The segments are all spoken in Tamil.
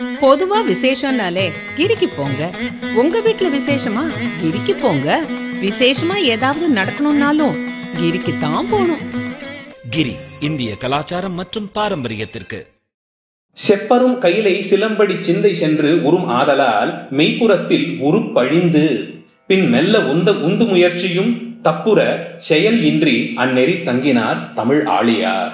பொதுவா விசேஷம்னாலே கிரிக்கு போங்க உங்க வீட்ல விசேஷமா கிரிக்கு போங்க விசேஷமா ஏதாவது நடக்கணும்னாலும் கிரிக்கு தான் போகணும் கிரி இந்திய கலாச்சாரம் மற்றும் பாரம்பரியத்திற்கு செப்பரும் கையிலை சிலம்படி சிந்தை சென்று உறும் ஆதலால் மெய்ப்புறத்தில் உருப்பழிந்து பின் மெல்ல உந்த உந்து முயற்சியும் தப்புற செயல் இன்றி அந்நெறி தங்கினார் தமிழ் ஆழியார்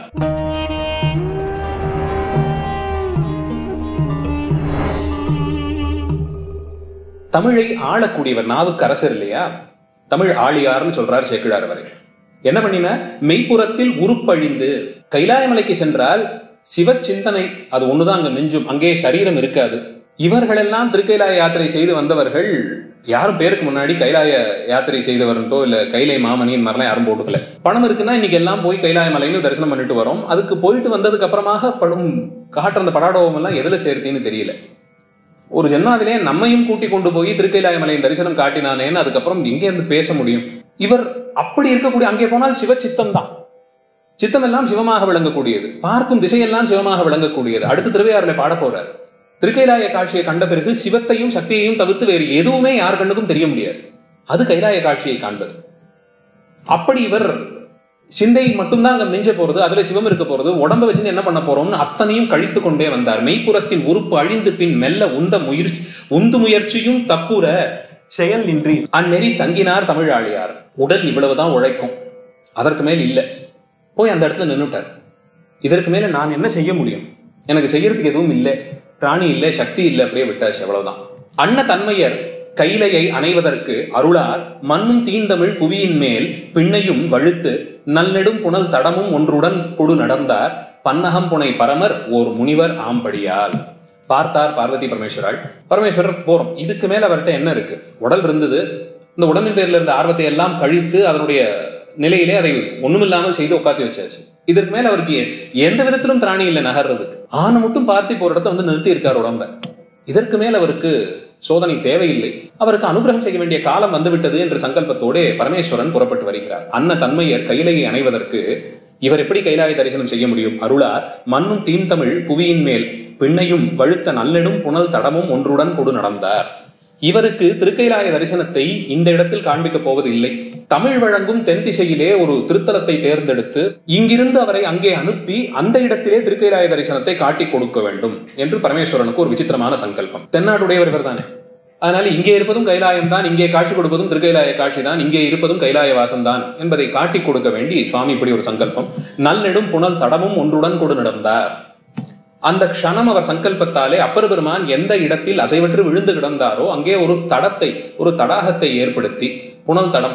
தமிழை ஆளக்கூடியவர் நாவுக்கு அரசர் இல்லையா தமிழ் ஆழியார்னு சொல்றார் சேக்கிழார் அவரை என்ன பண்ணினார் மெய்ப்புறத்தில் உருப்பழிந்து கைலாயமலைக்கு சென்றால் சிவ சிந்தனை அது ஒண்ணுதான் அங்க மிஞ்சும் அங்கே சரீரம் இருக்காது இவர்களெல்லாம் திருக்கைலாய யாத்திரை செய்து வந்தவர்கள் யாரும் பேருக்கு முன்னாடி கைலாய யாத்திரை செய்தவர்ன்றோ இல்ல கைலை மாமணியின் மாதிரிலாம் யாரும் போட்டுக்கல பணம் இருக்குன்னா இன்னைக்கு எல்லாம் போய் கைலாய மலைன்னு தரிசனம் பண்ணிட்டு வரோம் அதுக்கு போயிட்டு வந்ததுக்கு அப்புறமாக படும் காட்டுற அந்த படாடோவம் எல்லாம் எதுல சேர்த்தின்னு தெரியல ஒரு ஜென்மாவிலே நம்மையும் கூட்டி கொண்டு போய் திருக்கைலாய மலையின் தரிசனம் காட்டினானேன்னு அதுக்கப்புறம் எங்கே இருந்து பேச முடியும் இவர் அப்படி இருக்கக்கூடிய அங்கே போனால் சிவ சித்தம் தான் சித்தம் எல்லாம் சிவமாக விளங்கக்கூடியது பார்க்கும் திசையெல்லாம் சிவமாக விளங்கக்கூடியது அடுத்து திருவையாறுல பாட போறார் திருக்கைலாய காட்சியை கண்ட பிறகு சிவத்தையும் சக்தியையும் தவிர்த்து வேறு எதுவுமே யார் கண்ணுக்கும் தெரிய முடியாது அது கைலாய காட்சியை காண்பது அப்படி இவர் சிந்தை மட்டும்தான் அங்க மிஞ்ச போறது அதுல சிவம் இருக்க போறது உடம்ப வச்சு என்ன பண்ண போறோம்னு அத்தனையும் கழித்து கொண்டே வந்தார் மெய்ப்புறத்தின் உறுப்பு அழிந்து பின் மெல்ல உந்த முயற்சி உந்து முயற்சியும் தப்புற செயல் இன்றி அந்நெறி தங்கினார் தமிழ் ஆழியார் உடல் இவ்வளவுதான் உழைக்கும் அதற்கு மேல் இல்லை போய் அந்த இடத்துல நின்னுட்டார் இதற்கு மேல நான் என்ன செய்ய முடியும் எனக்கு செய்யறதுக்கு எதுவும் இல்லை பிராணி இல்லை சக்தி இல்லை அப்படியே விட்டாச்சு அவ்வளவுதான் அன்ன தன்மையர் கைலையை அணைவதற்கு அருளார் மண்ணும் தீந்தமிழ் புவியின் மேல் பின்னையும் வழுத்து நல்லெடும் புனல் தடமும் ஒன்றுடன் கொடு நடந்தார் பன்னகம் புனை பரமர் ஓர் முனிவர் ஆம்படியால் பார்த்தார் பார்வதி பரமேஸ்வராள் பரமேஸ்வரர் போறோம் இதுக்கு மேல அவர்கிட்ட என்ன இருக்கு உடல் இருந்தது இந்த உடம்பின் பேர்ல இருந்த ஆர்வத்தை எல்லாம் கழித்து அதனுடைய நிலையிலே அதை ஒண்ணுமில்லாமல் செய்து உட்காத்தி வச்சாச்சு இதற்கு மேல அவருக்கு எந்த விதத்திலும் திராணி இல்லை நகர்றதுக்கு ஆன மட்டும் பார்த்தி போற இடத்த வந்து நிறுத்தி இருக்கார் உடம்ப இதற்கு மேல் அவருக்கு சோதனை தேவையில்லை அவருக்கு அனுகிரகம் செய்ய வேண்டிய காலம் வந்துவிட்டது என்ற சங்கல்பத்தோடு பரமேஸ்வரன் புறப்பட்டு வருகிறார் அன்ன தன்மையர் கையிலையை அணைவதற்கு இவர் எப்படி கைலாய தரிசனம் செய்ய முடியும் அருளார் மண்ணும் தீம்தமிழ் புவியின் மேல் பின்னையும் வழுத்த நல்லெடும் புனல் தடமும் ஒன்றுடன் கொடு நடந்தார் இவருக்கு திருக்கைலாய தரிசனத்தை இந்த இடத்தில் காண்பிக்கப் போவது இல்லை தமிழ் வழங்கும் தென் திசையிலே ஒரு திருத்தலத்தை தேர்ந்தெடுத்து இங்கிருந்து அவரை அங்கே அனுப்பி அந்த இடத்திலே திருக்கைலாய தரிசனத்தை காட்டி கொடுக்க வேண்டும் என்று பரமேஸ்வரனுக்கு ஒரு விசித்திரமான சங்கல்பம் தென்னாடுடையவர் இவர் தானே அதனால இங்கே இருப்பதும் கைலாயம் தான் இங்கே காட்சி கொடுப்பதும் திருக்கைலாய காட்சி தான் இங்கே இருப்பதும் கைலாய வாசம் தான் என்பதை காட்டி கொடுக்க வேண்டி சுவாமி இப்படி ஒரு சங்கல்பம் நல்லெடும் புனல் தடமும் ஒன்றுடன் கொடு நடந்தார் அந்த க்ஷணம் அவர் சங்கல்பத்தாலே அப்பர் பெருமான் எந்த இடத்தில் அசைவற்று விழுந்து கிடந்தாரோ அங்கே ஒரு தடத்தை ஒரு தடாகத்தை ஏற்படுத்தி புனல் தடம்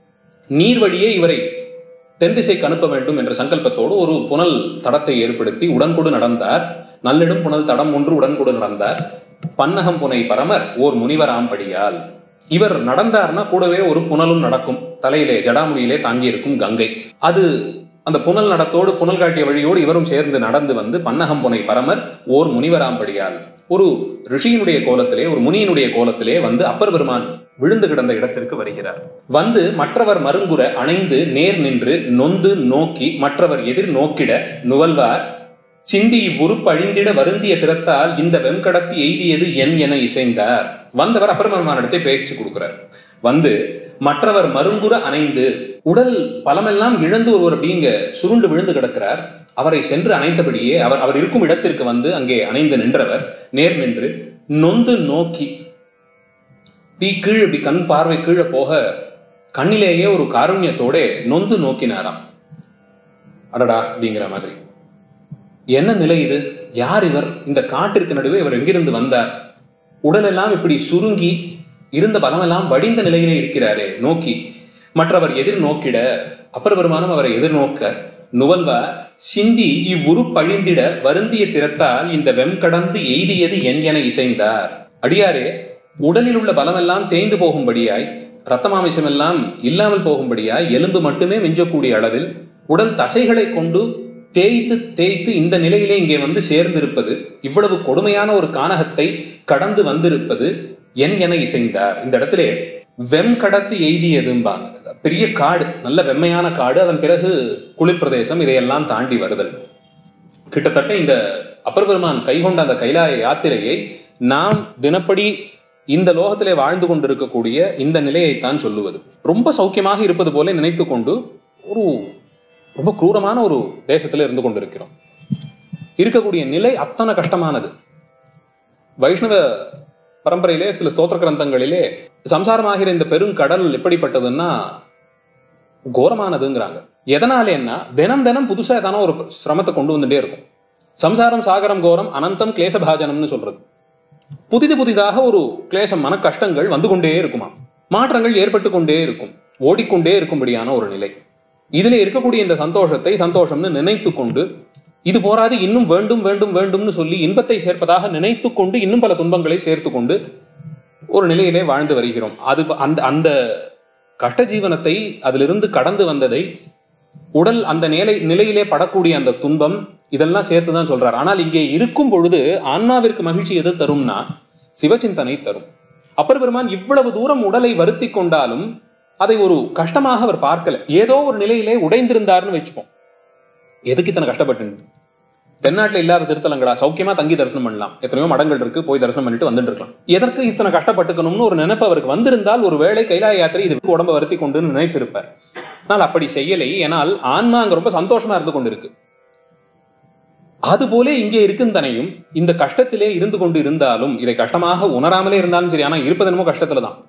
நீர் வழியே இவரை தென் திசைக்கு அனுப்ப வேண்டும் என்ற சங்கல்பத்தோடு ஒரு புனல் தடத்தை ஏற்படுத்தி உடன்கொடு நடந்தார் நல்லிடும் புனல் தடம் ஒன்று உடன்கொடு நடந்தார் பன்னகம் புனை பரமர் ஓர் முனிவராம்படியால் இவர் நடந்தார்னா கூடவே ஒரு புனலும் நடக்கும் தலையிலே ஜடாமுடியிலே தாங்கி இருக்கும் கங்கை அது அந்த புனல் நடத்தோடு புனல் காட்டிய வழியோடு இவரும் சேர்ந்து நடந்து வந்து பன்னகம் புனை பரமர் ஓர் முனிவராம்படியால் ஒரு ரிஷியினுடைய கோலத்திலே ஒரு முனியினுடைய கோலத்திலே வந்து அப்பர் பெருமான் விழுந்து கிடந்த இடத்திற்கு வருகிறார் வந்து மற்றவர் மருங்குற அணைந்து நேர் நின்று நொந்து நோக்கி மற்றவர் எதிர் நோக்கிட நுவல்வார் சிந்தி இவ்வுறுப்பு அழிந்திட வருந்திய திறத்தால் இந்த வெண்கடத்தி எய்தியது என் என இசைந்தார் வந்தவர் அப்பர் பெருமானிடத்தை பேச்சு கொடுக்கிறார் வந்து மற்றவர் மருங்குற அணைந்து உடல் பலமெல்லாம் இழந்து ஒருவர் அப்படிங்க சுருண்டு விழுந்து கிடக்கிறார் அவரை சென்று அணைத்தபடியே அவர் அவர் இருக்கும் இடத்திற்கு வந்து அங்கே அணைந்து நின்றவர் நேர் நின்று நொந்து நோக்கி இப்படி கீழ் இப்படி கண் பார்வை கீழே போக கண்ணிலேயே ஒரு காருண்யத்தோட நொந்து நோக்கினாராம் அடடா அப்படிங்கிற மாதிரி என்ன நிலை இது யார் இவர் இந்த காட்டிற்கு நடுவே இவர் எங்கிருந்து வந்தார் உடலெல்லாம் இப்படி சுருங்கி இருந்த பலமெல்லாம் வடிந்த நிலையிலே இருக்கிறாரே நோக்கி மற்றவர் எதிர் நோக்கிட அப்பர் பெருமானம் அவரை எதிர்நோக்க நுவல்வார் சிந்தி இவ்வுரு பழிந்திட வருந்திய திறத்தால் இந்த வெம்கடந்து எய்தியது என் என இசைந்தார் அடியாரே உடலில் உள்ள பலமெல்லாம் தேய்ந்து போகும்படியாய் ரத்தமாமிசம் எல்லாம் இல்லாமல் போகும்படியாய் எலும்பு மட்டுமே மிஞ்சக்கூடிய அளவில் உடல் தசைகளை கொண்டு தேய்த்து தேய்த்து இந்த நிலையிலே இங்கே வந்து சேர்ந்திருப்பது இவ்வளவு கொடுமையான ஒரு கானகத்தை கடந்து வந்திருப்பது என் என இசைந்தார் இந்த இடத்துல வெம் கடத்து எய்தியதும்பாங்க பெரிய காடு நல்ல வெம்மையான காடு அதன் பிறகு குளிர்பிரதேசம் இதையெல்லாம் தாண்டி வருதல் கிட்டத்தட்ட இந்த அப்பர் பெருமான் கைகொண்ட அந்த கைலாய யாத்திரையை நாம் தினப்படி இந்த லோகத்திலே வாழ்ந்து கொண்டிருக்கக்கூடிய இந்த நிலையைத்தான் சொல்லுவது ரொம்ப சௌக்கியமாக இருப்பது போல நினைத்து கொண்டு ஒரு ரொம்ப குரூரமான ஒரு தேசத்துல இருந்து கொண்டிருக்கிறோம் இருக்கக்கூடிய நிலை அத்தனை கஷ்டமானது வைஷ்ணவ பரம்பரையிலே சில ஸ்தோத்திர கிரந்தங்களிலே சம்சாரமாகிற இந்த பெருங்கடல் எப்படிப்பட்டதுன்னா கோரமானதுங்கிறாங்க எதனாலேன்னா தினம் தினம் புதுசா ஏதான ஒரு சிரமத்தை கொண்டு வந்துட்டே இருக்கும் சம்சாரம் சாகரம் கோரம் அனந்தம் கிளேசபாஜனம்னு சொல்றது புதிது புதிதாக ஒரு கிளேசம் மன கஷ்டங்கள் வந்து கொண்டே இருக்குமா மாற்றங்கள் ஏற்பட்டு கொண்டே இருக்கும் ஓடிக்கொண்டே இருக்கும்படியான ஒரு நிலை இதுல இருக்கக்கூடிய இந்த சந்தோஷத்தை சந்தோஷம்னு நினைத்து கொண்டு இது போராது இன்னும் வேண்டும் வேண்டும் வேண்டும்னு சொல்லி இன்பத்தை சேர்ப்பதாக நினைத்து கொண்டு இன்னும் பல துன்பங்களை சேர்த்து கொண்டு ஒரு நிலையிலே வாழ்ந்து வருகிறோம் அது அந்த அந்த கஷ்ட ஜீவனத்தை அதிலிருந்து கடந்து வந்ததை உடல் அந்த நிலை நிலையிலே படக்கூடிய அந்த துன்பம் இதெல்லாம் சேர்த்து தான் சொல்றார் ஆனால் இங்கே இருக்கும் பொழுது ஆன்மாவிற்கு மகிழ்ச்சி எது தரும்னா சிவசிந்தனை தரும் அப்பர் பெருமான் இவ்வளவு தூரம் உடலை வருத்தி கொண்டாலும் அதை ஒரு கஷ்டமாக அவர் பார்க்கல ஏதோ ஒரு நிலையிலே உடைந்திருந்தாருன்னு வச்சுப்போம் எதுக்கு இத்தனை கஷ்டப்பட்டு தென்னாட்டுல இல்லாத திருத்தலங்களா சௌக்கியமா தங்கி தரிசனம் பண்ணலாம் எத்தனையோ மடங்கள் இருக்கு போய் தரிசனம் பண்ணிட்டு வந்துட்டு இருக்கலாம் எதற்கு இத்தனை கஷ்டப்பட்டுக்கணும்னு ஒரு நினைப்பு அவருக்கு வந்திருந்தால் ஒரு வேளை கைலாய யாத்திரை இது உடம்ப வருத்தி கொண்டு நினைத்திருப்பார் ஆனால் அப்படி செய்யலை ஏனால் ஆன்மா அங்க ரொம்ப சந்தோஷமா இருந்து கொண்டிருக்கு அதுபோல இங்கே இருக்குந்தனையும் இந்த கஷ்டத்திலே இருந்து கொண்டு இருந்தாலும் இதை கஷ்டமாக உணராமலே இருந்தாலும் சரி ஆனா இருப்பது என்னமோ கஷ்டத்துல தான்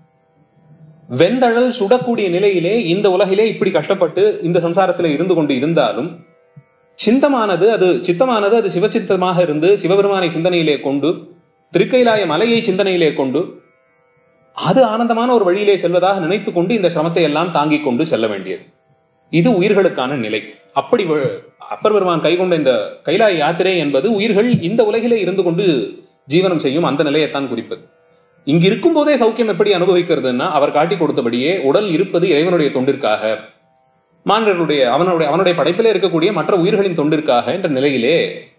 வெந்தழல் சுடக்கூடிய நிலையிலே இந்த உலகிலே இப்படி கஷ்டப்பட்டு இந்த சம்சாரத்திலே இருந்து கொண்டு இருந்தாலும் சிந்தமானது அது சித்தமானது அது சிவசித்தமாக இருந்து சிவபெருமானை சிந்தனையிலே கொண்டு திருக்கைலாய மலையை சிந்தனையிலே கொண்டு அது ஆனந்தமான ஒரு வழியிலே செல்வதாக நினைத்து கொண்டு இந்த சிரமத்தை எல்லாம் தாங்கிக் கொண்டு செல்ல வேண்டியது இது உயிர்களுக்கான நிலை அப்படி வ- அப்பர் பெருமான் கைகொண்ட இந்த கைலாய யாத்திரை என்பது உயிர்கள் இந்த உலகிலே இருந்து கொண்டு ஜீவனம் செய்யும் அந்த நிலையைத்தான் குறிப்பது இங்கு இருக்கும் போதே சௌக்கியம் எப்படி அனுபவிக்கிறதுன்னா அவர் காட்டி கொடுத்தபடியே உடல் இருப்பது இறைவனுடைய தொண்டிற்காக மாணவர்களுடைய அவனுடைய அவனுடைய படைப்பிலே இருக்கக்கூடிய மற்ற உயிர்களின் தொண்டிற்காக என்ற நிலையிலே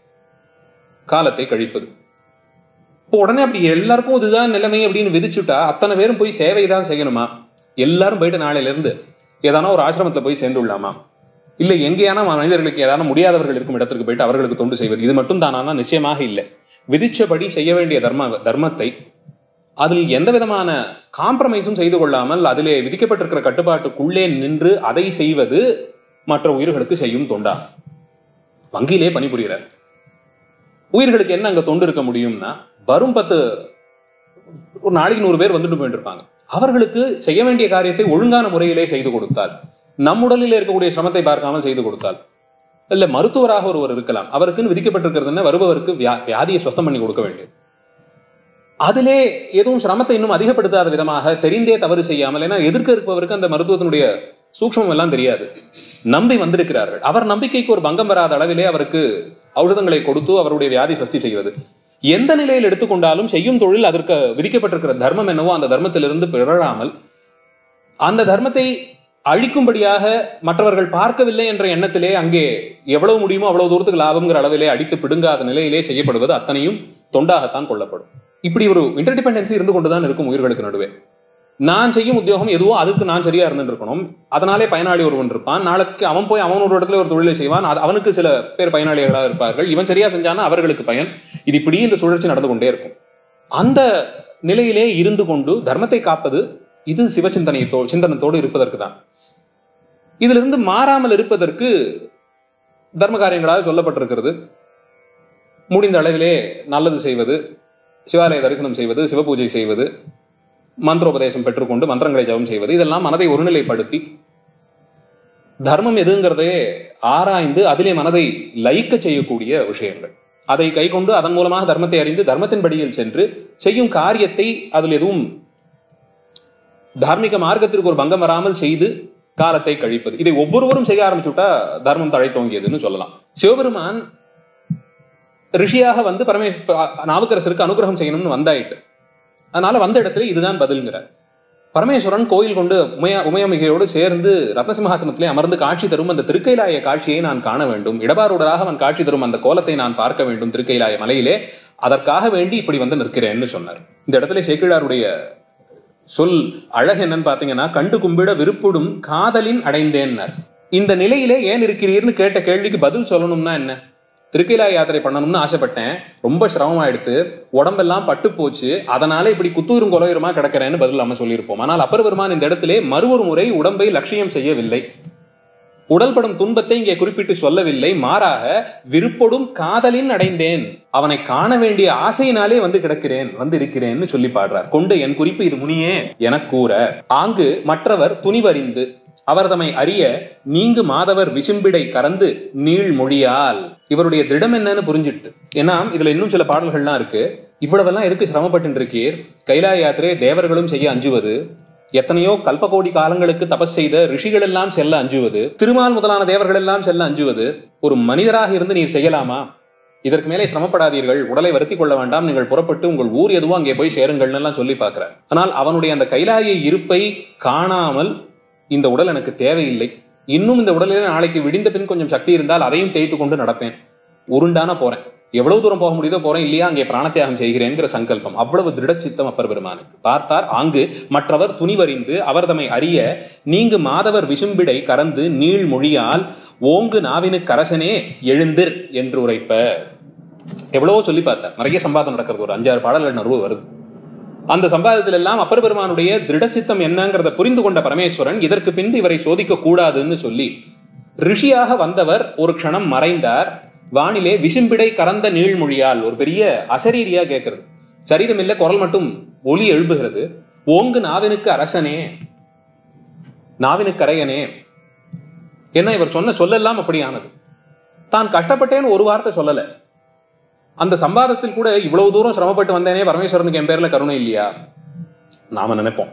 காலத்தை கழிப்பது இப்போ உடனே அப்படி எல்லாருக்கும் இதுதான் நிலைமை அப்படின்னு விதிச்சுட்டா அத்தனை பேரும் போய் சேவை தான் செய்யணுமா எல்லாரும் போயிட்டு நாளையில இருந்து ஏதானா ஒரு ஆசிரமத்துல போய் சேர்ந்து விடலாமா இல்ல எங்கேயான மனிதர்களுக்கு ஏதான முடியாதவர்கள் இருக்கும் இடத்திற்கு போயிட்டு அவர்களுக்கு தொண்டு செய்வது இது மட்டும் தானா நிச்சயமாக இல்லை விதிச்சபடி செய்ய வேண்டிய தர்ம தர்மத்தை அதில் எந்த விதமான காம்ப்ரமைஸும் செய்து கொள்ளாமல் அதிலே விதிக்கப்பட்டிருக்கிற கட்டுப்பாட்டுக்குள்ளே நின்று அதை செய்வது மற்ற உயிர்களுக்கு செய்யும் தொண்டா வங்கியிலே பணிபுரிகிறார் உயிர்களுக்கு என்ன அங்க தொண்டு இருக்க முடியும்னா வரும் பத்து ஒரு நாளைக்கு நூறு பேர் வந்துட்டு போயிட்டு இருப்பாங்க அவர்களுக்கு செய்ய வேண்டிய காரியத்தை ஒழுங்கான முறையிலே செய்து கொடுத்தால் நம் உடலில் இருக்கக்கூடிய சிரமத்தை பார்க்காமல் செய்து கொடுத்தால் இல்ல மருத்துவராக ஒருவர் இருக்கலாம் அவருக்குன்னு விதிக்கப்பட்டிருக்கிறது என்ன வருபவருக்கு வியா- வியாதியை சுத்தம் பண்ணி கொடுக்க வேண்டியது அதிலே எதுவும் சிரமத்தை இன்னும் அதிகப்படுத்தாத விதமாக தெரிந்தே தவறு செய்யாமல் ஏன்னா எதிர்க்க இருப்பவருக்கு அந்த மருத்துவத்தினுடைய சூக்ஷ்மம் எல்லாம் தெரியாது நம்பி வந்திருக்கிறார்கள் அவர் நம்பிக்கைக்கு ஒரு பங்கம் வராத அளவிலே அவருக்கு ஔஷதங்களை கொடுத்து அவருடைய வியாதி சஸ்தி செய்வது எந்த நிலையில் எடுத்துக்கொண்டாலும் செய்யும் தொழில் அதற்கு விதிக்கப்பட்டிருக்கிற தர்மம் என்னவோ அந்த தர்மத்திலிருந்து பிறழாமல் அந்த தர்மத்தை அழிக்கும்படியாக மற்றவர்கள் பார்க்கவில்லை என்ற எண்ணத்திலே அங்கே எவ்வளவு முடியுமோ அவ்வளவு தூரத்துக்கு லாபம்ங்கிற அளவிலே அடித்து பிடுங்காத நிலையிலே செய்யப்படுவது அத்தனையும் தொண்டாகத்தான் கொள்ளப்படும் இப்படி ஒரு இன்டர்டிபெண்டன்சி இருந்து கொண்டுதான் இருக்கும் உயிர்களுக்கு நடுவே நான் செய்யும் உத்தியோகம் எதுவோ அதுக்கு நான் சரியா இருந்துட்டு இருக்கணும் அதனாலே பயனாளி ஒருவன் இருப்பான் நாளைக்கு அவன் போய் அவன் ஒரு இடத்துல ஒரு தொழிலை செய்வான் அது அவனுக்கு சில பேர் பயனாளிகளாக இருப்பார்கள் இவன் சரியா செஞ்சானா அவர்களுக்கு பயன் இது இப்படி இந்த சுழற்சி நடந்து கொண்டே இருக்கும் அந்த நிலையிலே இருந்து கொண்டு தர்மத்தை காப்பது இது சிவசிந்தனையத்தோ சிந்தனத்தோடு இருப்பதற்கு தான் இதிலிருந்து மாறாமல் இருப்பதற்கு தர்ம காரியங்களாக சொல்லப்பட்டிருக்கிறது முடிந்த அளவிலே நல்லது செய்வது சிவாலய தரிசனம் செய்வது சிவபூஜை செய்வது மந்திரோபதேசம் பெற்றுக்கொண்டு மந்திரங்களை ஜெபம் செய்வது இதெல்லாம் மனதை ஒருநிலைப்படுத்தி தர்மம் எதுங்கிறதே ஆராய்ந்து அதிலே மனதை லயிக்க செய்யக்கூடிய விஷயங்கள் அதை கைக்கொண்டு அதன் மூலமாக தர்மத்தை அறிந்து தர்மத்தின் படியில் சென்று செய்யும் காரியத்தை அதில் எதுவும் தார்மீக மார்க்கத்திற்கு ஒரு பங்கம் வராமல் செய்து காலத்தை கழிப்பது இதை ஒவ்வொருவரும் செய்ய ஆரம்பிச்சுட்டா தர்மம் தழைத்தோங்கியதுன்னு சொல்லலாம் சிவபெருமான் ரிஷியாக வந்து பரமே நாவுக்கரசருக்கு அனுகிரகம் செய்யணும்னு வந்தாயிட்டு அதனால வந்த இடத்துல இதுதான் பதில்ங்கிறார் பரமேஸ்வரன் கோயில் கொண்டு உமையா உமையமிகையோடு சேர்ந்து ரத்னசிம்ஹாசனத்திலே அமர்ந்து காட்சி தரும் அந்த திருக்கைலாய காட்சியை நான் காண வேண்டும் இடபாருடராக அவன் காட்சி தரும் அந்த கோலத்தை நான் பார்க்க வேண்டும் திருக்கைலாய மலையிலே அதற்காக வேண்டி இப்படி வந்து நிற்கிறேன்னு சொன்னார் இந்த இடத்துல சேக்கிழாருடைய சொல் அழகு என்னன்னு பாத்தீங்கன்னா கண்டு கும்பிட விருப்புடும் காதலின் அடைந்தேன்னார் இந்த நிலையிலே ஏன் இருக்கிறீர்னு கேட்ட கேள்விக்கு பதில் சொல்லணும்னா என்ன திருக்கைலா யாத்திரை பண்ணணும்னு ஆசைப்பட்டேன் ரொம்ப சிரமமாயிடுத்து உடம்பெல்லாம் பட்டு போச்சு அதனால இப்படி குத்தூரும் கொலையுரமா கிடக்கிறேன்னு பதில் நம்ம சொல்லியிருப்போம் ஆனால் அப்பர் பெருமான் இந்த இடத்திலே மறுவொரு முறை உடம்பை லட்சியம் செய்யவில்லை உடல்படும் துன்பத்தை இங்கே குறிப்பிட்டு சொல்லவில்லை மாறாக விருப்பொடும் காதலின் அடைந்தேன் அவனை காண வேண்டிய ஆசையினாலே வந்து கிடக்கிறேன் வந்து இருக்கிறேன்னு சொல்லி பாடுறார் கொண்டு என் குறிப்பு இது முனியே எனக் கூற ஆங்கு மற்றவர் துணிவறிந்து அவர் தம்மை அறிய நீங்கு மாதவர் விசும்பிடை கறந்து நீள் மொழியால் இவருடைய திடம் என்னன்னு புரிஞ்சிட்டு ஏன்னா இதுல இன்னும் சில பாடல்கள்லாம் இருக்கு இவ்வளவெல்லாம் எதுக்கு சிரமப்பட்டு இருக்கீர் கைலாய யாத்திரை தேவர்களும் செய்ய அஞ்சுவது எத்தனையோ கல்பகோடி காலங்களுக்கு தபஸ் செய்த ரிஷிகள் எல்லாம் செல்ல அஞ்சுவது திருமால் முதலான தேவர்கள் எல்லாம் செல்ல அஞ்சுவது ஒரு மனிதராக இருந்து நீர் செய்யலாமா இதற்கு மேலே சிரமப்படாதீர்கள் உடலை வருத்தி கொள்ள வேண்டாம் நீங்கள் புறப்பட்டு உங்கள் ஊர் எதுவோ அங்கே போய் சேருங்கள்னு எல்லாம் சொல்லி பார்க்கிறார் ஆனால் அவனுடைய அந்த கைலாய இருப்பை காணாமல் இந்த உடல் எனக்கு தேவையில்லை இன்னும் இந்த உடலிலே நாளைக்கு விடிந்த பின் கொஞ்சம் சக்தி இருந்தால் அதையும் தேய்த்து கொண்டு நடப்பேன் உருண்டான போறேன் எவ்வளவு தூரம் போக முடியுதோ போறேன் இல்லையா அங்கே பிராணத்தியாகம் செய்கிறேன்கிற சங்கல்பம் அவ்வளவு திருடச்சித்தம் அப்பர் பெருமானுக்கு பார்த்தார் ஆங்கு மற்றவர் துணிவறிந்து அவர் தம்மை அறிய நீங்கு மாதவர் விசும்பிடை கறந்து நீள் மொழியால் ஓங்கு நாவினு கரசனே எழுந்திர் என்று உரைப்ப எவ்வளவோ சொல்லி பார்த்தார் நிறைய சம்பாதம் நடக்கிறது ஒரு அஞ்சாறு பாடல்கள் நறுவு வருது அந்த சம்பாதத்தில் எல்லாம் அப்பர் பெருமானுடைய திருடச்சித்தம் என்னங்கிறத புரிந்து கொண்ட பரமேஸ்வரன் இதற்கு பின்பு இவரை சோதிக்க கூடாதுன்னு சொல்லி ரிஷியாக வந்தவர் ஒரு க்ஷணம் மறைந்தார் வானிலே விசும்பிடை கறந்த நீழ்மொழியால் ஒரு பெரிய அசரீரியா கேட்கிறது சரீரம் இல்ல குரல் மட்டும் ஒலி எழுப்புகிறது ஓங்கு நாவினுக்கு அரசனே நாவினுக்கு அரையனே என்ன இவர் சொன்ன சொல்லெல்லாம் அப்படியானது தான் கஷ்டப்பட்டேன்னு ஒரு வார்த்தை சொல்லல அந்த சம்பாதத்தில் கூட இவ்வளவு தூரம் சிரமப்பட்டு வந்தேனே பரமேஸ்வரனுக்கு என் பேர்ல கருணை இல்லையா நாம நினைப்போம்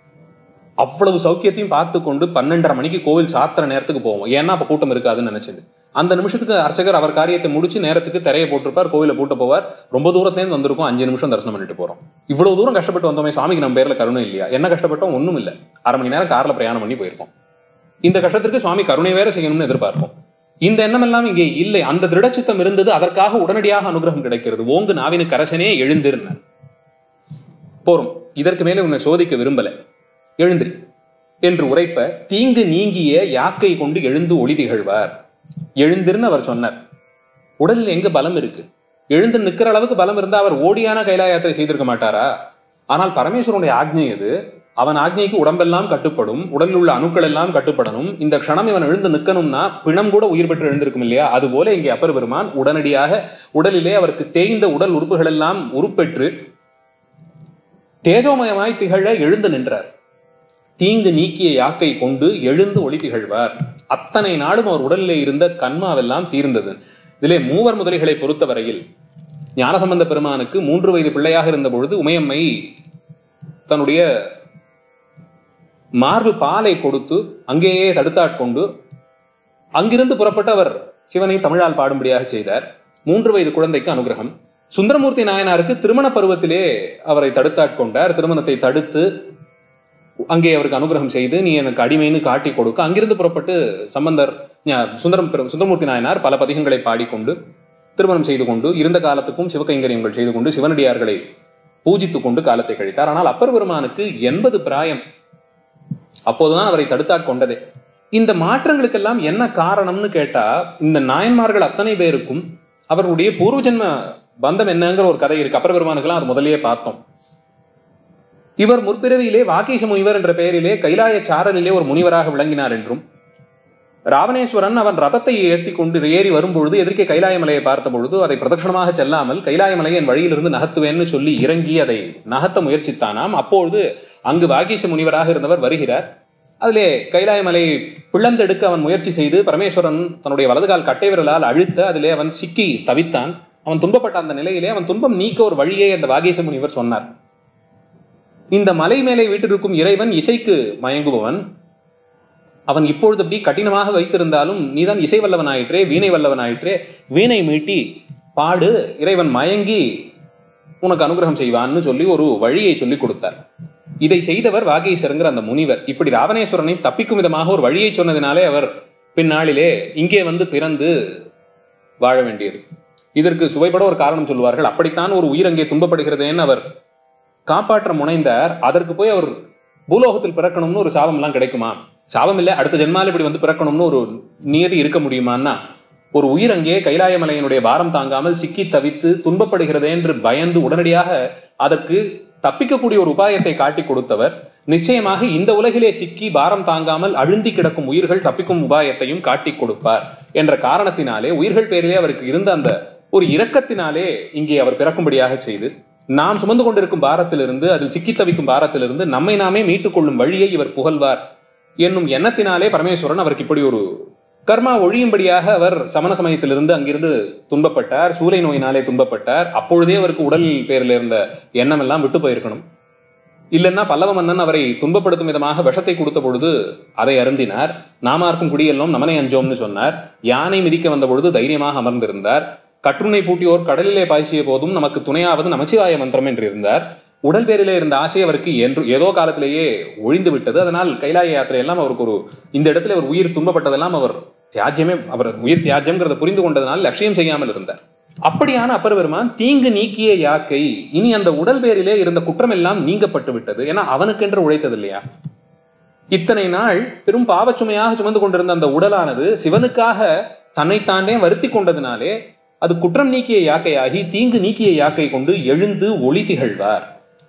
அவ்வளவு சௌக்கியத்தையும் பார்த்து கொண்டு பன்னெண்டரை மணிக்கு கோவில் சாத்திர நேரத்துக்கு போவோம் ஏன்னா அப்ப கூட்டம் இருக்காதுன்னு நினைச்சது அந்த நிமிஷத்துக்கு அர்ச்சகர் அவர் காரியத்தை முடிச்சு நேரத்துக்கு திரையை போட்டிருப்பார் கோவில பூட்ட போவார் ரொம்ப தூரத்துலேருந்து வந்திருக்கும் அஞ்சு நிமிஷம் தரிசனம் பண்ணிட்டு போறோம் இவ்வளவு தூரம் கஷ்டப்பட்டு வந்தோமே சாமிக்கு நம்ம பேர்ல கருணை இல்லையா என்ன கஷ்டப்பட்டோம் ஒண்ணும் இல்லை அரை மணி நேரம் கார்ல பிரயாணம் பண்ணி போயிருக்கோம் இந்த கஷ்டத்திற்கு சுவாமி கருணை வேற செய்யணும்னு எதிர்பார்ப்போம் இந்த எண்ணம் எல்லாம் இங்கே இல்லை அந்த திருடச்சித்தம் இருந்தது அதற்காக உடனடியாக அனுகிரகம் கிடைக்கிறது ஓங்கு நாவினு கரசனே எழுந்திருந்தார் போரும் இதற்கு மேலே உன்னை சோதிக்க விரும்பல எழுந்திரி என்று உரைப்ப தீங்கு நீங்கிய யாக்கை கொண்டு எழுந்து ஒளி திகழ்வார் எழுந்திருன்னு அவர் சொன்னார் உடலில் எங்க பலம் இருக்கு எழுந்து நிக்கிற அளவுக்கு பலம் இருந்தா அவர் ஓடியான கைலா யாத்திரை செய்திருக்க மாட்டாரா ஆனால் பரமேஸ்வரனுடைய ஆக்ஞை அது அவன் ஆக்ஞைக்கு உடம்பெல்லாம் கட்டுப்படும் உடலில் உள்ள அணுக்கள் எல்லாம் கட்டுப்படணும் இந்த க்ஷணம் இவன் எழுந்து நிற்கணும்னா பிணம் கூட உயிர் பெற்று எழுந்திருக்கும் இல்லையா அது போல இங்கே அப்பர் பெருமான் உடனடியாக உடலிலே அவருக்கு தேய்ந்த உடல் உறுப்புகள் எல்லாம் உருப்பெற்று தேஜோமயமாய் திகழ எழுந்து நின்றார் தீங்கு நீக்கிய யாக்கை கொண்டு எழுந்து ஒளி திகழ்வார் அத்தனை நாடும் அவர் உடலிலே இருந்த கண்மாவெல்லாம் தீர்ந்தது இதிலே மூவர் முதலிகளை பொறுத்தவரையில் ஞானசம்பந்த பெருமானுக்கு மூன்று வயது பிள்ளையாக இருந்த பொழுது உமையம்மை தன்னுடைய மார்பு பாலை கொடுத்து அங்கேயே தடுத்தாட்கொண்டு அங்கிருந்து புறப்பட்டு அவர் சிவனை தமிழால் பாடும்படியாக செய்தார் மூன்று வயது குழந்தைக்கு அனுகிரகம் சுந்தரமூர்த்தி நாயனாருக்கு திருமண பருவத்திலே அவரை தடுத்தாட்கொண்டார் திருமணத்தை தடுத்து அங்கே அவருக்கு அனுகிரகம் செய்து நீ எனக்கு அடிமைன்னு காட்டி கொடுக்க அங்கிருந்து புறப்பட்டு சம்பந்தர் ஞா- சுந்தரம் பெரு- சுந்தரமூர்த்தி நாயனார் பல பதிகங்களை பாடிக்கொண்டு திருமணம் செய்து கொண்டு இருந்த காலத்துக்கும் சிவகைங்கரியங்கள் செய்து கொண்டு சிவனடியார்களை பூஜித்துக் கொண்டு காலத்தை கழித்தார் ஆனால் அப்பர் பெருமானுக்கு எண்பது பிராயம் அப்போதுதான் அவரை தடுத்தாட்கொண்டதே இந்த மாற்றங்களுக்கெல்லாம் என்ன காரணம்னு கேட்டா இந்த நாயன்மார்கள் அத்தனை பேருக்கும் அவர்களுடைய பூர்வ ஜென்ம பந்தம் என்னங்கிற ஒரு கதை இருக்கு அப்பர் பெருமானுக்கெல்லாம் அது முதல்லயே பார்த்தோம் இவர் முற்பிறவியிலே வாகீச முனிவர் என்ற பெயரிலே கைலாய சாரலிலே ஒரு முனிவராக விளங்கினார் என்றும் ராவணேஸ்வரன் அவன் ரதத்தை ஏற்றி கொண்டு ஏறி வரும்பொழுது எதிர்க்கே கைலாய மலையை பார்த்த பொழுது அதை பிரதட்சணமாக செல்லாமல் கைலாய மலையை என் வழியிலிருந்து நகர்த்துவேன்னு சொல்லி இறங்கி அதை நகர்த்த முயற்சித்தானாம் அப்பொழுது அங்கு வாகீச முனிவராக இருந்தவர் வருகிறார் அதிலே கைலாய மலையை பிளந்தெடுக்க அவன் முயற்சி செய்து பரமேஸ்வரன் தன்னுடைய வலதுகால் கட்டை விரலால் அழுத்த அதிலே அவன் சிக்கி தவித்தான் அவன் துன்பப்பட்ட அந்த நிலையிலே அவன் துன்பம் நீக்க ஒரு வழியை அந்த வாகீச முனிவர் சொன்னார் இந்த மலை மேலே வீட்டிருக்கும் இறைவன் இசைக்கு மயங்குபவன் அவன் இப்பொழுது அப்படி கடினமாக வைத்திருந்தாலும் நீதான் இசை வல்லவன் ஆயிற்றே வீணை வல்லவன் ஆயிற்றே வீணை மீட்டி பாடு இறைவன் மயங்கி உனக்கு அனுகிரகம் செய்வான்னு சொல்லி ஒரு வழியை சொல்லி கொடுத்தார் இதை செய்தவர் வாகீசருங்கிற அந்த முனிவர் இப்படி ராவணேஸ்வரனை தப்பிக்கும் விதமாக ஒரு வழியை சொன்னதினாலே அவர் பின்னாளிலே இங்கே வந்து பிறந்து வாழ வேண்டியது இதற்கு சுவைபட ஒரு காரணம் சொல்லுவார்கள் அப்படித்தான் ஒரு உயிர் அங்கே துன்பப்படுகிறதேன்னு அவர் காப்பாற்ற முனைந்தார் அதற்கு போய் அவர் பூலோகத்தில் பிறக்கணும்னு ஒரு சாபம் எல்லாம் கிடைக்குமா சாபம் இல்லை அடுத்த ஜென்மால இப்படி வந்து பிறக்கணும்னு ஒரு நியதி இருக்க முடியுமான்னா ஒரு உயிர் அங்கே கைலாயமலையினுடைய பாரம் தாங்காமல் சிக்கி தவித்து துன்பப்படுகிறதே என்று பயந்து உடனடியாக அதற்கு தப்பிக்கக்கூடிய ஒரு உபாயத்தை காட்டி கொடுத்தவர் நிச்சயமாக இந்த உலகிலே சிக்கி பாரம் தாங்காமல் அழுந்தி கிடக்கும் உயிர்கள் தப்பிக்கும் உபாயத்தையும் காட்டி கொடுப்பார் என்ற காரணத்தினாலே உயிர்கள் பேரிலே அவருக்கு இருந்த அந்த ஒரு இரக்கத்தினாலே இங்கே அவர் பிறக்கும்படியாக செய்து நாம் சுமந்து கொண்டிருக்கும் பாரத்திலிருந்து அதில் சிக்கி தவிக்கும் பாரத்திலிருந்து நம்மை நாமே மீட்டுக் கொள்ளும் வழியை இவர் புகழ்வார் என்னும் எண்ணத்தினாலே பரமேஸ்வரன் அவருக்கு இப்படி ஒரு கர்மா ஒழியும்படியாக அவர் சமண சமயத்திலிருந்து அங்கிருந்து துன்பப்பட்டார் சூளை நோயினாலே துன்பப்பட்டார் அப்பொழுதே அவருக்கு உடல் பேரில் இருந்த எண்ணம் எல்லாம் விட்டு போயிருக்கணும் இல்லைன்னா பல்லவ மன்னன் அவரை துன்பப்படுத்தும் விதமாக விஷத்தை கொடுத்த பொழுது அதை அருந்தினார் நாமார்க்கும் குடியெல்லாம் நமனை அஞ்சோம்னு சொன்னார் யானை மிதிக்க வந்த பொழுது தைரியமாக அமர்ந்திருந்தார் கற்றுனை பூட்டியோர் கடலிலே பாய்ச்சிய போதும் நமக்கு துணையாவது நமச்சிவாய மந்திரம் என்று இருந்தார் உடல் பேரிலே இருந்த ஆசை அவருக்கு என்று ஏதோ காலத்திலேயே ஒழிந்து விட்டது அதனால் கைலாய யாத்திரை எல்லாம் அவருக்கு ஒரு இந்த இடத்துல அவர் உயிர் துன்பப்பட்டதெல்லாம் அவர் தியாஜ்யமே அவர் உயிர் தியாஜ்யம்ங்கிறத புரிந்து கொண்டதனால் லட்சியம் செய்யாமல் இருந்தார் அப்படியான அப்பர் பெருமான் தீங்கு நீக்கிய யாக்கை இனி அந்த உடல் பேரிலே இருந்த குற்றம் எல்லாம் நீங்கப்பட்டு விட்டது ஏன்னா அவனுக்கென்று உழைத்தது இல்லையா இத்தனை நாள் பெரும் பாவச்சுமையாக சுமந்து கொண்டிருந்த அந்த உடலானது சிவனுக்காக தன்னைத்தானே வருத்தி கொண்டதினாலே அது குற்றம் நீக்கிய யாக்கையாகி தீங்கு நீக்கிய யாக்கை கொண்டு எழுந்து ஒளி திகழ்வார்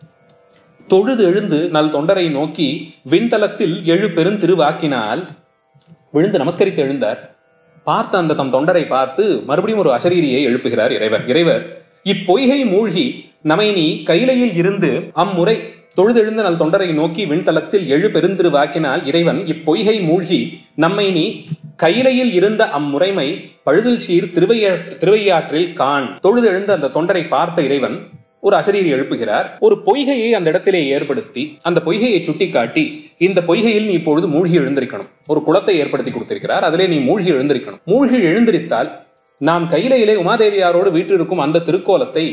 தொழுது எழுந்து நல் தொண்டரை நோக்கி விண்தலத்தில் எழு பெருந்திருவாக்கினால் விழுந்து நமஸ்கரித்து எழுந்தார் பார்த்த அந்த தம் தொண்டரை பார்த்து மறுபடியும் ஒரு அசரீரியை எழுப்புகிறார் இறைவர் இறைவர் இப்பொய்கை மூழ்கி நம்மை நீ கைலையில் இருந்து அம்முறை தொழுதெழுந்த நல் தொண்டரை நோக்கி விண்தலத்தில் எழு பெருந்திருவாக்கினால் இறைவன் இப்பொய்கை மூழ்கி நம்மை நீ கைலையில் இருந்த அம்முறைமை பழுதில் சீர் திருவையா திருவையாற்றில் கான் தொழுதெழுந்த அந்த தொண்டரை பார்த்த இறைவன் ஒரு அசரீரி எழுப்புகிறார் ஒரு பொய்கையை அந்த இடத்திலே ஏற்படுத்தி அந்த பொய்கையை சுட்டிக்காட்டி இந்த பொய்கையில் நீ இப்பொழுது மூழ்கி எழுந்திருக்கணும் ஒரு குளத்தை ஏற்படுத்தி கொடுத்திருக்கிறார் அதிலே நீ மூழ்கி எழுந்திருக்கணும் மூழ்கி எழுந்திருத்தால் நாம் கையிலையிலே உமாதேவியாரோடு வீட்டிருக்கும் அந்த திருக்கோலத்தை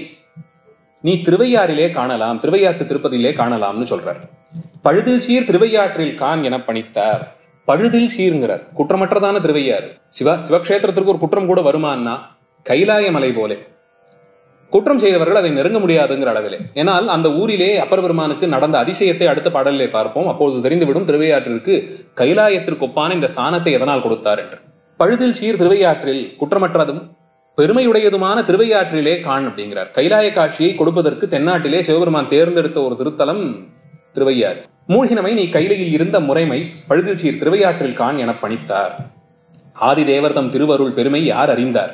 நீ திருவையாறிலே காணலாம் திருவையாற்று திருப்பதியிலே காணலாம்னு சொல்றார் பழுதில் சீர் திருவையாற்றில் கான் என பணித்தார் பழுதில் சீர்ங்கிறார் குற்றமற்றதான திருவையாறு சிவ சிவக்ஷேத்திரத்திற்கு ஒரு குற்றம் கூட வருமானா கைலாய மலை போலே குற்றம் செய்தவர்கள் அதை நெருங்க முடியாதுங்கிற அளவிலே ஏனால் அந்த ஊரிலே அப்பர் பெருமானுக்கு நடந்த அதிசயத்தை அடுத்த பாடலிலே பார்ப்போம் அப்பொழுது தெரிந்துவிடும் திருவையாற்றிற்கு கைலாயத்திற்கு ஒப்பான இந்த ஸ்தானத்தை எதனால் கொடுத்தார் என்று பழுதில் சீர் திருவையாற்றில் குற்றமற்றதும் பெருமையுடையதுமான திருவையாற்றிலே காண் அப்படிங்கிறார் கைலாய காட்சியை கொடுப்பதற்கு தென்னாட்டிலே சிவபெருமான் தேர்ந்தெடுத்த ஒரு திருத்தலம் திருவையாறு மூழ்கினமை நீ கைலையில் இருந்த முறைமை பழுதில் சீர் திருவையாற்றில் காண் என பணித்தார் ஆதிதேவர் தம் திருவருள் பெருமை யார் அறிந்தார்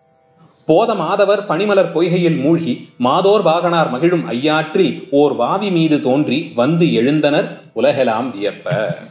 போத மாதவர் பனிமலர் பொய்கையில் மூழ்கி மாதோர் பாகனார் மகிழும் ஐயாற்றில் ஓர் வாவி மீது தோன்றி வந்து எழுந்தனர் உலகெலாம் வியப்ப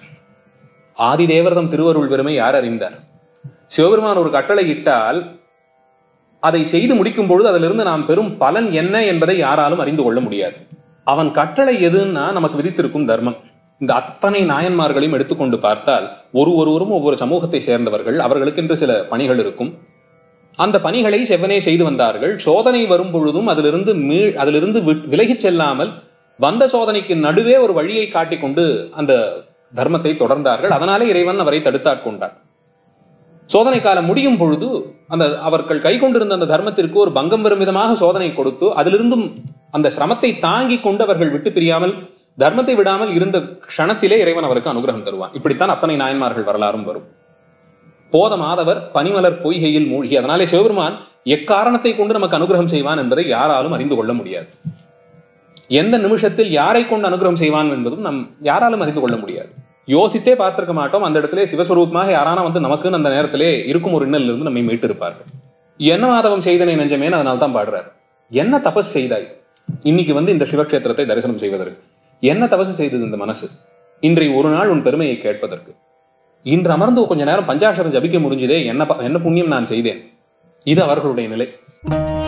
ஆதிதேவர்தம் திருவருள் பெருமை யார் அறிந்தார் சிவபெருமான் ஒரு கட்டளை இட்டால் அதை செய்து முடிக்கும் பொழுது அதிலிருந்து நாம் பெறும் பலன் என்ன என்பதை யாராலும் அறிந்து கொள்ள முடியாது அவன் கட்டளை எதுன்னா நமக்கு விதித்திருக்கும் தர்மம் இந்த அத்தனை நாயன்மார்களையும் எடுத்துக்கொண்டு பார்த்தால் ஒரு ஒருவரும் ஒவ்வொரு சமூகத்தை சேர்ந்தவர்கள் அவர்களுக்கென்று சில பணிகள் இருக்கும் அந்த பணிகளை செவ்வனே செய்து வந்தார்கள் சோதனை வரும் பொழுதும் அதிலிருந்து மீ அதிலிருந்து வி- விலகிச் செல்லாமல் வந்த சோதனைக்கு நடுவே ஒரு வழியை காட்டிக் கொண்டு அந்த தர்மத்தை தொடர்ந்தார்கள் அதனாலே இறைவன் அவரை தடுத்தாட்கொண்டார் சோதனை காலம் முடியும் பொழுது அந்த அவர்கள் கை கொண்டிருந்த அந்த தர்மத்திற்கு ஒரு பங்கம் வரும் விதமாக சோதனை கொடுத்து அதிலிருந்தும் அந்த சிரமத்தை தாங்கி கொண்டு அவர்கள் விட்டு பிரியாமல் தர்மத்தை விடாமல் இருந்த க்ஷணத்திலே இறைவன் அவருக்கு அனுகிரகம் தருவான் இப்படித்தான் அத்தனை நாயன்மார்கள் வரலாறும் வரும் போத மாதவர் பனிமலர் பொய்கையில் மூழ்கி அதனாலே சிவபெருமான் எக்காரணத்தை கொண்டு நமக்கு அனுகிரகம் செய்வான் என்பதை யாராலும் அறிந்து கொள்ள முடியாது எந்த நிமிஷத்தில் யாரை கொண்டு அனுகிரகம் செய்வான் என்பதும் நம் யாராலும் அறிந்து கொள்ள முடியாது யோசித்தே பார்த்திருக்க மாட்டோம் அந்த இடத்திலே சிவஸ்வரூபமாக யாரான வந்து நமக்குன்னு அந்த நேரத்திலே இருக்கும் ஒரு இன்னலில் இருந்து நம்மை மீட்டிருப்பார்கள் என்ன மாதவம் செய்தனை நெஞ்சமேன்னு அதனால தான் பாடுறார் என்ன தபஸ் செய்தாய் இன்னைக்கு வந்து இந்த சிவக்ஷேத்திரத்தை தரிசனம் செய்வதற்கு என்ன தபசு செய்தது இந்த மனசு இன்றைய ஒரு நாள் உன் பெருமையை கேட்பதற்கு இன்று அமர்ந்து கொஞ்ச நேரம் பஞ்சாட்சரம் ஜபிக்க முடிஞ்சதே என்ன ப- என்ன புண்ணியம் நான் செய்தேன் இது அவர்களுடைய நிலை